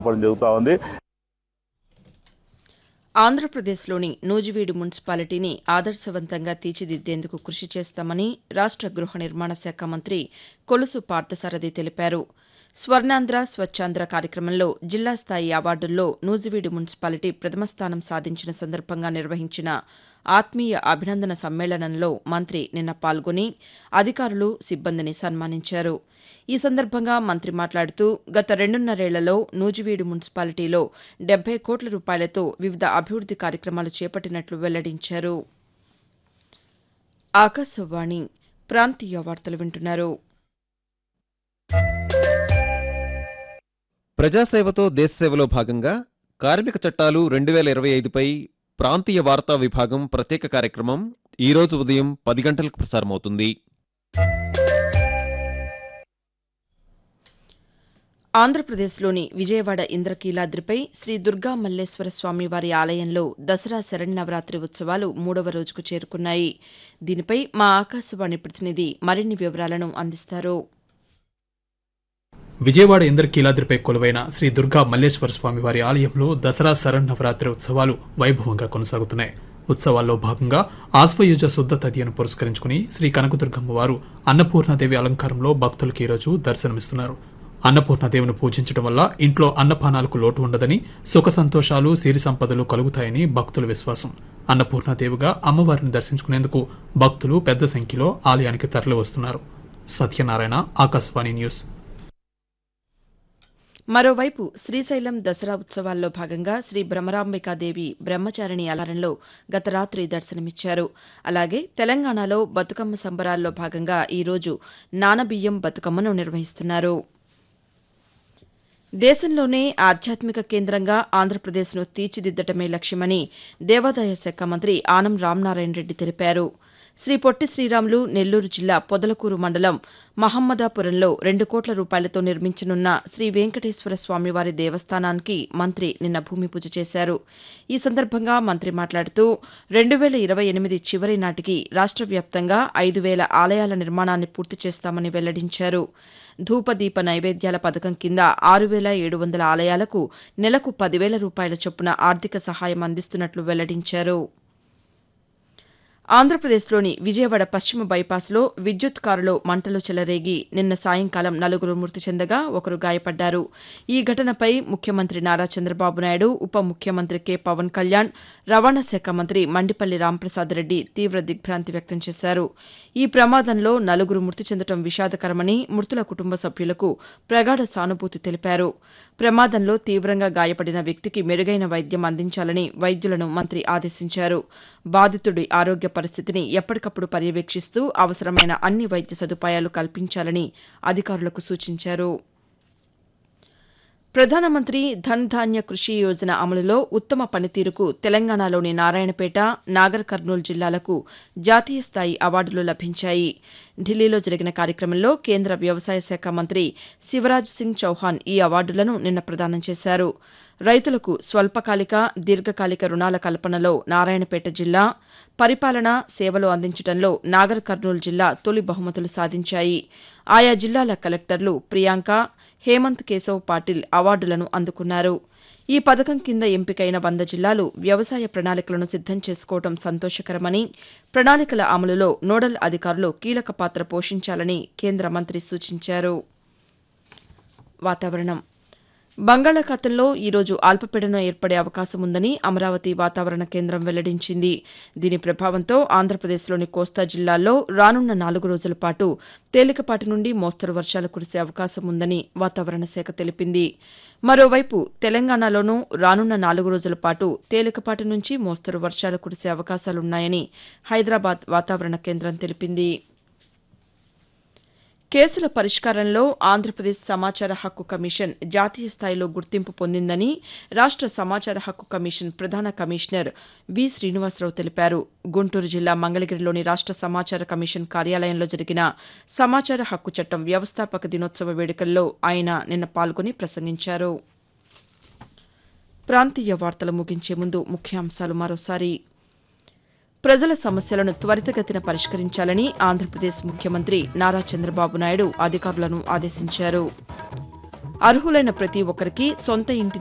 చెప్పడం జరుగుతూ ఉంది ఆంధ్రప్రదేశ్లోని నూజివీడు మున్సిపాలిటీని ఆదర్శవంతంగా తీర్చిదిద్దేందుకు కృషి చేస్తామని రాష్ట గృహ నిర్మాణ శాఖ మంత్రి కొలుసు పార్థసారథి తెలిపారు స్వర్ణాంధ్ర స్వచ్ఛాంధ్ర కార్యక్రమంలో జిల్లా స్థాయి అవార్డుల్లో నూజివీడు మున్సిపాలిటీ ప్రథమ స్థానం సాధించిన సందర్భంగా నిర్వహించిన ఆత్మీయ అభినందన సమ్మేళనంలో మంత్రి నిన్న పాల్గొని అధికారులు సిబ్బందిని సన్మానించారు ఈ సందర్భంగా మంత్రి మాట్లాడుతూ గత రెండున్నరేళ్లలో నూజివీడు మున్సిపాలిటీలో డెబ్బై కోట్ల రూపాయలతో వివిధ అభివృద్ది కార్యక్రమాలు చేపట్టినట్లు వెల్లడించారు ఆకాశవాణి ప్రాంతీయ వార్తలు వింటున్నారు ప్రజాసేవతో దేశసేవలో భాగంగా కార్మిక చట్టాలు రెండు వేల ఇరవై ఐదుపై ప్రాంతీయ వార్తా విభాగం ప్రత్యేక కార్యక్రమం ఈరోజు ఉదయం పది గంటలకు ప్రసారమవుతుంది ఆంధ్రప్రదేశ్లోని విజయవాడ ఇంద్రకీలాద్రిపై శ్రీ దుర్గా మల్లేశ్వర స్వామి వారి ఆలయంలో దసరా శరన్నవరాత్రి ఉత్సవాలు మూడవ రోజుకు చేరుకున్నాయి దీనిపై మా ఆకాశవాణి ప్రతినిధి మరిన్ని వివరాలను అందిస్తారు విజయవాడ ఇంద్రకీలాద్రిపై కొలువైన శ్రీ దుర్గా మల్లేశ్వర స్వామి వారి ఆలయంలో దసరా శరన్నవరాత్రి ఉత్సవాలు వైభవంగా కొనసాగుతున్నాయి ఉత్సవాల్లో భాగంగా ఆశ్వయుజ శుద్ధ తదియను పురస్కరించుకుని శ్రీ కనకదుర్గమ్మ వారు అన్నపూర్ణాదేవి అలంకారంలో భక్తులకు ఈరోజు దర్శనమిస్తున్నారు అన్నపూర్ణాదేవిని పూజించడం వల్ల ఇంట్లో అన్నపానాలకు లోటు ఉండదని సుఖ సంతోషాలు సిరి సంపదలు కలుగుతాయని భక్తుల విశ్వాసం అన్నపూర్ణాదేవిగా అమ్మవారిని దర్శించుకునేందుకు భక్తులు పెద్ద సంఖ్యలో ఆలయానికి తరలి వస్తున్నారు సత్యనారాయణ ఆకాశవాణి న్యూస్ మరోవైపు శ్రీశైలం దసరా ఉత్సవాల్లో భాగంగా శ్రీ భ్రమరాంబికాదేవి బ్రహ్మచారిణి అలారంలో గత రాత్రి దర్శనమిచ్చారు అలాగే తెలంగాణలో బతుకమ్మ సంబరాల్లో భాగంగా ఈరోజు నానబియ్యం బతుకమ్మను నిర్వహిస్తున్నారు దేశంలోనే ఆధ్యాత్మిక కేంద్రంగా ఆంధ్రప్రదేశ్ను తీర్చిదిద్దటమే లక్ష్యమని దేవాదాయ శాఖ మంత్రి ఆనం రామనారాయణ రెడ్డి తెలిపారు శ్రీ పొట్టి శ్రీరాములు నెల్లూరు జిల్లా పొదలకూరు మండలం మహమ్మదాపురంలో రెండు కోట్ల రూపాయలతో నిర్మించనున్న శ్రీ వెంకటేశ్వర స్వామివారి దేవస్థానానికి మంత్రి నిన్న భూమి పూజ చేశారు ఈ సందర్భంగా మంత్రి మాట్లాడుతూ రెండు వేల ఇరవై ఎనిమిది చివరి నాటికి రాష్ట్ర వ్యాప్తంగా ఐదు వేల ఆలయాల నిర్మాణాన్ని పూర్తి చేస్తామని వెల్లడించారు ధూపదీప నైవేద్యాల పథకం కింద ఆరు వేల ఏడు వందల ఆలయాలకు నెలకు పదివేల రూపాయల చొప్పున ఆర్థిక సహాయం అందిస్తున్నట్లు వెల్లడించారు ఆంధ్రప్రదేశ్లోని విజయవాడ పశ్చిమ బైపాస్లో విద్యుత్ కారులో మంటలు చెలరేగి నిన్న సాయంకాలం నలుగురు మృతి చెందగా ఒకరు గాయపడ్డారు ఈ ఘటనపై ముఖ్యమంత్రి నారా చంద్రబాబు నాయుడు ఉప ముఖ్యమంత్రి కె పవన్ కళ్యాణ్ రవాణా శాఖ మంత్రి మండిపల్లి రాంప్రసాద్ రెడ్డి తీవ్ర దిగ్భ్రాంతి వ్యక్తం చేశారు ఈ ప్రమాదంలో నలుగురు మృతి చెందడం విషాదకరమని మృతుల కుటుంబ సభ్యులకు ప్రగాఢ సానుభూతి తెలిపారు ప్రమాదంలో తీవ్రంగా గాయపడిన వ్యక్తికి మెరుగైన వైద్యం అందించాలని వైద్యులను మంత్రి ఆదేశించారు బాధితుడి ఆరోగ్య పరిస్థితిని ఎప్పటికప్పుడు పర్యవేక్షిస్తూ అవసరమైన అన్ని వైద్య సదుపాయాలు కల్పించాలని అధికారులకు సూచించారు ప్రధానమంత్రి ధన్ ధాన్య కృషి యోజన అమలులో ఉత్తమ పనితీరుకు తెలంగాణలోని నారాయణపేట నాగర్ కర్నూలు జిల్లాలకు జాతీయ స్థాయి అవార్డులు లభించాయి ఢిల్లీలో జరిగిన కార్యక్రమంలో కేంద్ర వ్యవసాయ శాఖ మంత్రి శివరాజ్ సింగ్ చౌహాన్ ఈ అవార్డులను నిన్న ప్రదానం చేశారు రైతులకు స్వల్పకాలిక దీర్ఘకాలిక రుణాల కల్పనలో నారాయణపేట జిల్లా పరిపాలన సేవలు అందించడంలో నాగర్ కర్నూలు జిల్లా తొలి బహుమతులు సాధించాయి ఆయా జిల్లాల కలెక్టర్లు ప్రియాంక హేమంత్ కేశవ్ పాటిల్ అవార్డులను అందుకున్నారు ఈ పథకం కింద ఎంపికైన వంద జిల్లాలు వ్యవసాయ ప్రణాళికలను సిద్దం చేసుకోవడం సంతోషకరమని ప్రణాళికల అమలులో నోడల్ అధికారులు కీలక పాత్ర పోషించాలని కేంద్ర మంత్రి సూచించారు వాతావరణం బంగాళాఖాతంలో ఈరోజు అల్పపీడనం ఏర్పడే అవకాశం ఉందని అమరావతి వాతావరణ కేంద్రం వెల్లడించింది దీని ప్రభావంతో ఆంధ్రప్రదేశ్లోని కోస్తా జిల్లాల్లో రానున్న నాలుగు రోజుల పాటు తేలికపాటి నుండి మోస్తరు వర్షాలు కురిసే అవకాశం ఉందని వాతావరణ శాఖ తెలిపింది మరోవైపు తెలంగాణలోనూ రానున్న నాలుగు రోజుల పాటు తేలికపాటి నుంచి మోస్తరు వర్షాలు కురిసే అవకాశాలున్నాయని హైదరాబాద్ వాతావరణ కేంద్రం తెలిపింది కేసుల పరిష్కారంలో ఆంధ్రప్రదేశ్ సమాచార హక్కు కమిషన్ జాతీయ స్థాయిలో గుర్తింపు పొందిందని రాష్ట సమాచార హక్కు కమిషన్ ప్రధాన కమిషనర్ వి శ్రీనివాసరావు తెలిపారు గుంటూరు జిల్లా మంగళగిరిలోని రాష్ట సమాచార కమిషన్ కార్యాలయంలో జరిగిన సమాచార హక్కు చట్టం వ్యవస్థాపక దినోత్సవ వేడుకల్లో ఆయన నిన్న పాల్గొని ప్రసంగించారు ప్రాంతీయ వార్తలు ముగించే ముందు ముఖ్యాంశాలు మరోసారి ప్రజల సమస్యలను త్వరితగతిన పరిష్కరించాలని ఆంధ్రప్రదేశ్ ముఖ్యమంత్రి నారా చంద్రబాబు నాయుడు అధికారులను ఆదేశించారు అర్హులైన ప్రతి ఒక్కరికి సొంత ఇంటి